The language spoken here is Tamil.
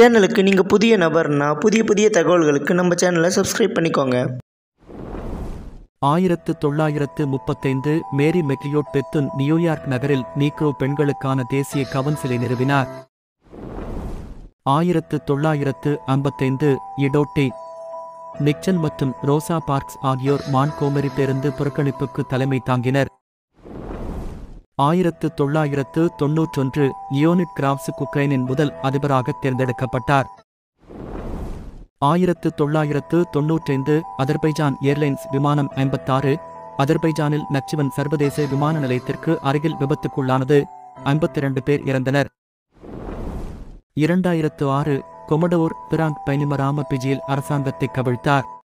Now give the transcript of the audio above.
சேனலுக்கு நீங்கள் புதிய நபர்னா புதிய புதிய தகவல்களுக்கு நம்ம சேனலை சப்ஸ்கிரைப் பண்ணிக்கோங்க ஆயிரத்து தொள்ளாயிரத்து முப்பத்தைந்து மேரி மெக்லியோட் பெத்துன் நியூயார்க் நகரில் நீக்ரோ பெண்களுக்கான தேசிய கவுன்சிலை நிறுவினார் ஆயிரத்து தொள்ளாயிரத்து ஐம்பத்தைந்து இடோட்டி நிக்சன் மற்றும் ரோசா பார்க்ஸ் ஆகியோர் மான்கோமரி பேருந்து புறக்கணிப்புக்கு தலைமை தாங்கினர் ஆயிரத்து தொள்ளாயிரத்து தொன்னூற்றொன்று லியோனிட் கிராப்ஸ் உக்ரைனின் முதல் அதிபராக தேர்ந்தெடுக்கப்பட்டார் ஆயிரத்து தொள்ளாயிரத்து தொன்னூற்றைந்து அதர்பைஜான் ஏர்லைன்ஸ் விமானம் ஐம்பத்தாறு அதர்பைஜானில் நச்சுவன் சர்வதேச விமான நிலையத்திற்கு அருகில் விபத்துக்குள்ளானது ஐம்பத்திரண்டு பேர் இறந்தனர் இரண்டாயிரத்து ஆறு கொமடோர் பிராங்க் பைனிமராம பிஜியில் அரசாங்கத்தை கவிழ்த்தார்